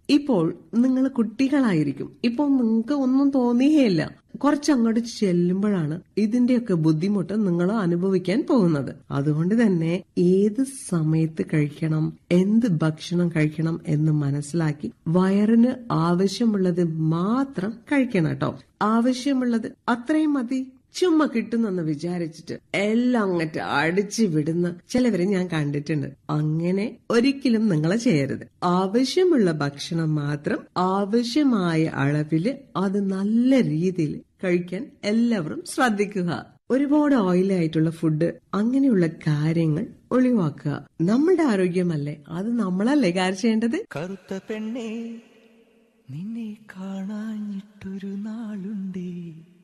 ഇപ്പോൾ നിങ്ങൾ കുട്ടികളായിരിക്കും ഇപ്പോൾ നിങ്ങൾക്ക് ഒന്നും തോന്നിയേയില്ല കുറച്ചങ്ങോട്ട് ചെല്ലുമ്പോഴാണ് ഇതിന്റെയൊക്കെ ബുദ്ധിമുട്ട് നിങ്ങൾ അനുഭവിക്കാൻ പോകുന്നത് അതുകൊണ്ട് തന്നെ ഏത് സമയത്ത് കഴിക്കണം എന്ത് ഭക്ഷണം കഴിക്കണം എന്ന് മനസ്സിലാക്കി വയറിന് ആവശ്യമുള്ളത് മാത്രം കഴിക്കണം കേട്ടോ ആവശ്യമുള്ളത് അത്രയും മതി ചുമ്മാ കിട്ടുന്നെന്ന് വിചാരിച്ചിട്ട് എല്ലാം അങ്ങട്ട് അടിച്ചു വിടുന്ന ചിലവരെ ഞാൻ കണ്ടിട്ടുണ്ട് അങ്ങനെ ഒരിക്കലും നിങ്ങൾ ചെയ്യരുത് ആവശ്യമുള്ള ഭക്ഷണം മാത്രം ആവശ്യമായ അളവില് അത് നല്ല രീതിയിൽ കഴിക്കാൻ എല്ലാവരും ശ്രദ്ധിക്കുക ഒരുപാട് ഓയിലായിട്ടുള്ള ഫുഡ് അങ്ങനെയുള്ള കാര്യങ്ങൾ ഒഴിവാക്കുക നമ്മുടെ ആരോഗ്യമല്ലേ അത് നമ്മളല്ലേ കാര്യം ചെയ്യേണ്ടത് കറുത്ത പെണ്ണേ നിന്നെ കാണാഞ്ഞിട്ടൊരു നാളുണ്ടേ